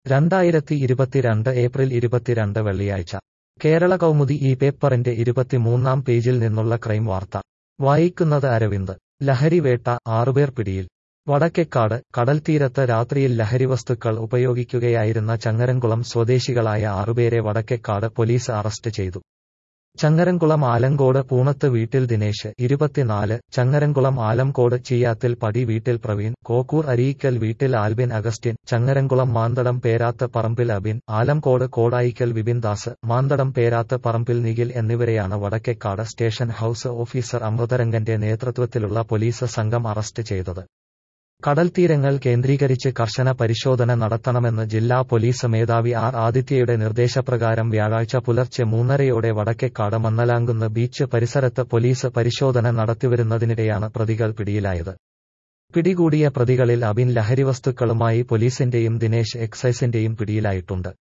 രണ്ടായിരത്തി ഇരുപത്തിരണ്ട് ഏപ്രിൽ ഇരുപത്തിരണ്ട് വെള്ളിയാഴ്ച കേരള കൗമുദി ഈ പേപ്പറിന്റെ ഇരുപത്തിമൂന്നാം പേജിൽ നിന്നുള്ള ക്രൈം വാർത്ത വായിക്കുന്നത് അരവിന്ദ് ലഹരിവേട്ട ആറുപേർ പിടിയിൽ വടക്കേക്കാട് കടൽത്തീരത്ത് രാത്രിയിൽ ലഹരിവസ്തുക്കൾ ഉപയോഗിക്കുകയായിരുന്ന ചങ്ങരംകുളം സ്വദേശികളായ ആറുപേരെ വടക്കേക്കാട് പോലീസ് അറസ്റ്റ് ചെയ്തു ചങ്ങരംകുളം ആലങ്കോട് പൂണത്ത് വീട്ടിൽ ദിനേശ് ഇരുപത്തിനാല് ചങ്ങരംകുളം ആലംകോട് ചീയാത്തിൽ പടി വീട്ടിൽ പ്രവീൺ കോക്കൂർ അരീക്കൽ വീട്ടിൽ ആൽബിൻ അഗസ്റ്റിൻ ചങ്ങരംകുളം മാന്തടം പേരാത്ത് പറമ്പിൽ അബിൻ ആലംകോട് കോടായിക്കൽ വിപിൻ ദാസ് മാന്തടം പേരാത്ത് പറമ്പിൽ നിഖിൽ എന്നിവരെയാണ് വടക്കേക്കാട് സ്റ്റേഷൻ ഹൌസ് ഓഫീസർ അമൃതരംഗന്റെ നേതൃത്വത്തിലുള്ള പോലീസ് സംഘം അറസ്റ്റ് ചെയ്തത് കടൽത്തീരങ്ങൾ കേന്ദ്രീകരിച്ച് കർശന പരിശോധന നടത്തണമെന്ന് ജില്ലാ പോലീസ് മേധാവി ആർ ആദിത്യയുടെ നിർദ്ദേശപ്രകാരം വ്യാഴാഴ്ച പുലർച്ചെ മൂന്നരയോടെ വടക്കേക്കാട് മന്നലാങ്കുന്ന് ബീച്ച് പരിസരത്ത് പോലീസ് പരിശോധന നടത്തിവരുന്നതിനിടെയാണ് പ്രതികൾ പിടിയിലായത് പിടികൂടിയ പ്രതികളിൽ അബിൻ ലഹരിവസ്തുക്കളുമായി പോലീസിന്റെയും ദിനേശ് എക്സൈസിന്റെയും പിടിയിലായിട്ടുണ്ട്